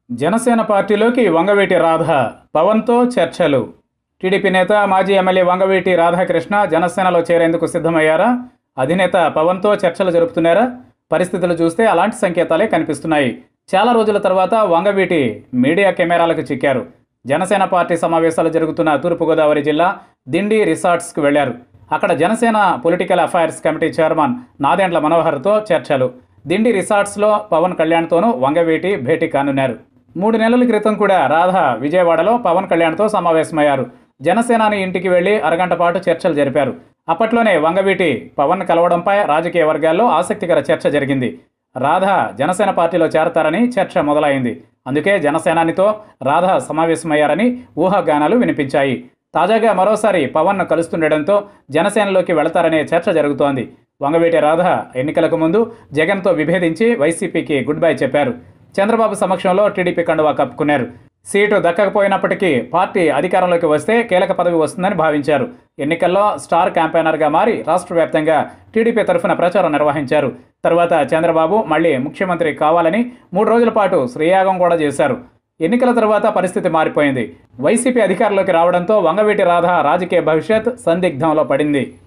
జనసేన పార్టీలోకి వంగవీటి రాధ పవన్తో చర్చలు టీడీపీ నేత మాజీ ఎమ్మెల్యే వంగవీటి రాధాకృష్ణ జనసేనలో చేరేందుకు సిద్ధమయ్యారా అధినేత పవన్తో చర్చలు జరుపుతున్నారా పరిస్థితులు చూస్తే అలాంటి సంకేతాలే కనిపిస్తున్నాయి చాలా రోజుల తర్వాత వంగవీటి మీడియా కెమెరాలకు చిక్కారు జనసేన పార్టీ సమావేశాలు జరుగుతున్న తూర్పుగోదావరి జిల్లా దిండి రిసార్ట్స్కు వెళ్లారు అక్కడ Janasena political affairs committee chairman Nadendla మనోహర్తో చర్చలు దిండి రిసార్ట్స్లో పవన్ కళ్యాణ్తోనూ వంగవీటి భేటీ కానున్నారు మూడు నెలల క్రితం కూడా రాధ విజయవాడలో పవన్ కళ్యాణ్తో సమావేశమయ్యారు జనసేనాని ఇంటికి వెళ్లి అరగంట పాటు చర్చలు జరిపారు అప్పట్లోనే వంగవీటి పవన్ కలవడంపై రాజకీయ వర్గాల్లో ఆసక్తికర చర్చ జరిగింది రాధ జనసేన పార్టీలో చేరతారని చర్చ మొదలైంది అందుకే జనసేనానితో రాధ సమావేశమయ్యారని ఊహాగానాలు వినిపించాయి తాజాగా మరోసారి పవన్ను కలుస్తుండటంతో జనసేనలోకి వెళతారనే చర్చ జరుగుతోంది వంగవీటి రాధ ఎన్నికలకు ముందు జగన్తో విభేదించి వైసీపీకి గుడ్ బై చెప్పారు చంద్రబాబు సమక్షంలో టీడీపీ కండువా కప్పుకున్నారు సీటు దక్కకపోయినప్పటికీ పార్టీ అధికారంలోకి వస్తే కీలక పదవి వస్తుందని భావించారు ఎన్నికల్లో స్టార్ క్యాంపెయినర్గా మారి రాష్ట్ర వ్యాప్తంగా టీడీపీ తరఫున ప్రచారం నిర్వహించారు తర్వాత చంద్రబాబు మళ్ళీ ముఖ్యమంత్రి కావాలని మూడు రోజుల పాటు శ్రీయాగం కూడా చేశారు ఎన్నికల తర్వాత పరిస్థితి మారిపోయింది వైసీపీ అధికారంలోకి రావడంతో వంగవీటి రాధ రాజకీయ భవిష్యత్ సందిగ్ధంలో పడింది